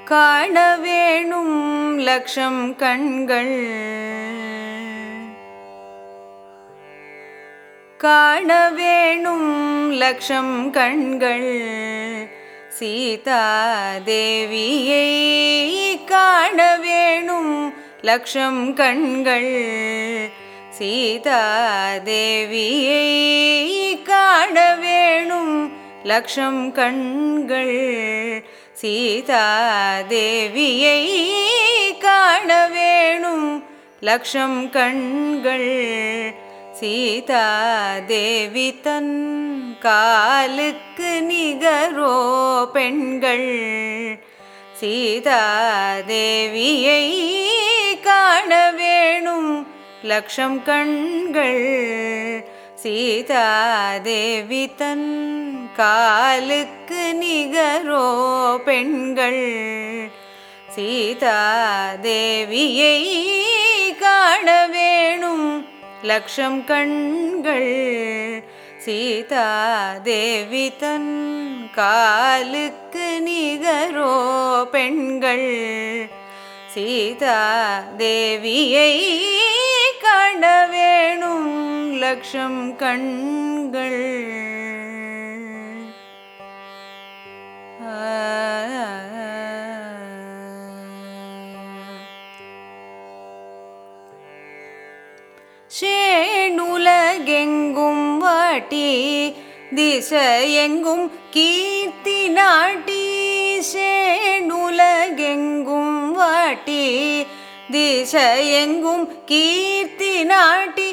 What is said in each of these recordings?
காண வேணும் லட்சம் கண்கள் காண வேணும் லட்சம் கண்கள் சீதா தேவியை காண வேணும் லட்சம் கண்கள் சீதா தேவியை காண வேணும் லட்சம் கண்கள் சீதா தேவியை காண வேணும் லட்சம் கண்கள் சீதா தேவி தன் காலுக்கு நிகரோ பெண்கள் சீதா தேவியை காண வேணும் லட்சம் கண்கள் சீதா தேவி தன் காலுக்கு நிகரோ பெண்கள் சீதா தேவியை காண வேணும் லட்சம் கண்கள் சீதா தேவி தன் காலுக்கு நிகரோ பெண்கள் சீதா தேவியை காண வேணும் லட்சம் கண்கள் சேணுலகெங்கும் வாட்டி திசையெங்கும் கீர்த்தி நாட்டி சேணுலகெங்கும் வாட்டி திசையெங்கும் கீர்த்தி நாட்டி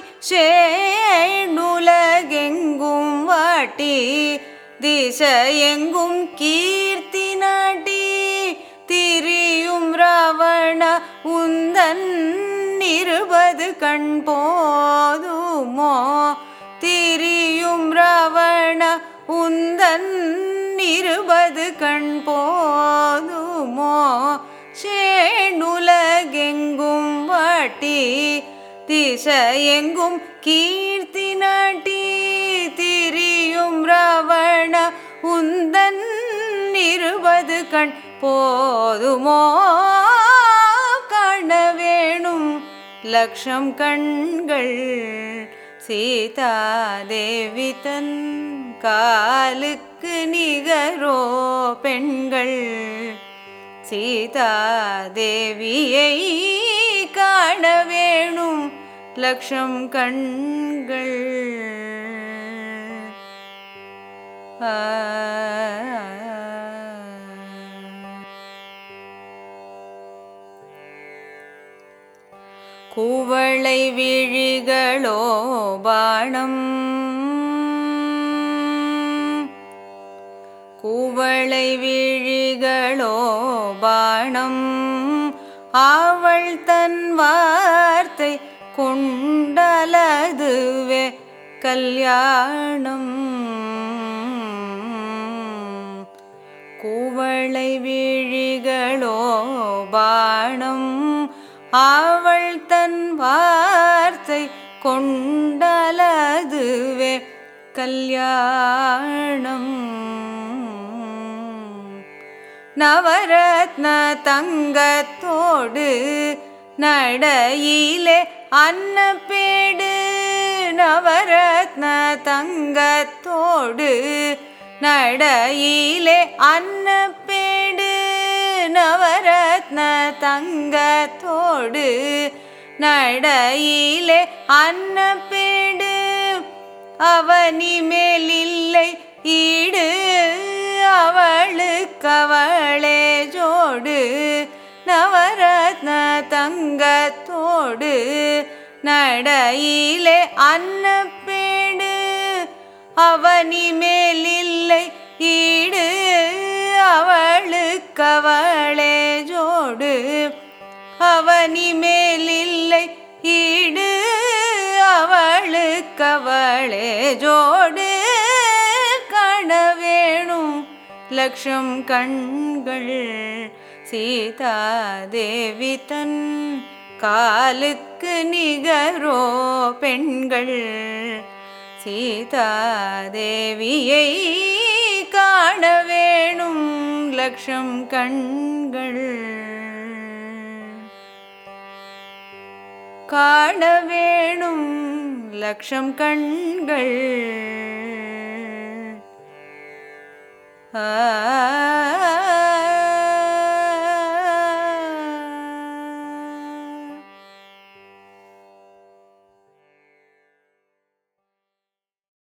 சேணுலகெங்கும் வாட்டி திசையெங்கும் கீர்த்தி நாட்டி திரியும் ராவண உந்தன் இருபது கண் போதுமோ திரியும் ராவண உந்தன் இருபது கண் போதுமோ சேணுலகெங்கும் வாட்டி திசையெங்கும் கீர்த்தி நாட்டி திரியும் ராவண உந்தன் இருபது கண் போதுமோ காண வேணும் லட்சம் கண்கள் சீதா தேவி தன் காலுக்கு நிகரோ பெண்கள் சீதா தேவியை காண வேணும் லட்சம் கண்கள் ஆ குவளை விழிகளோ பாணம் குவளை விழிகளோ பாணம் அவள் தன் வார்த்தை கொண்டலதுவே கல்யாணம் குவளை விழிகளோ பாணம் அவள் தன் வார்த்தை கொண்டலதுவே கல்யாணம் நவரத்ன தங்கத்தோடு நடையிலே அன்னப்பேடு நவரத்ன தங்கத்தோடு நடையிலே அன்னப்பேடு நவரத்ன தங்கத்தோடு நடையிலே அன்னப்பேடு அவனி மேலில்லை ஈடு அவளுக்கவளே ஜோடு நவரத்ன தங்கத்தோடு நடையிலே அன்னப்பேடு அவனி மேலில்லை ஈடு அவளுக்கவளே ஜோடு அவனி மேலில்லை ஈடு அவளுக்கவளே ஜோடு காண வேணும் லட்சம் கண்கள் சீதா தேவி தன் காலுக்கு நிகரோ பெண்கள் சீதா தேவியை காண வேணும் லட்சம் கண்கள் காண வேணும் லட்சம் கண்கள் ஆ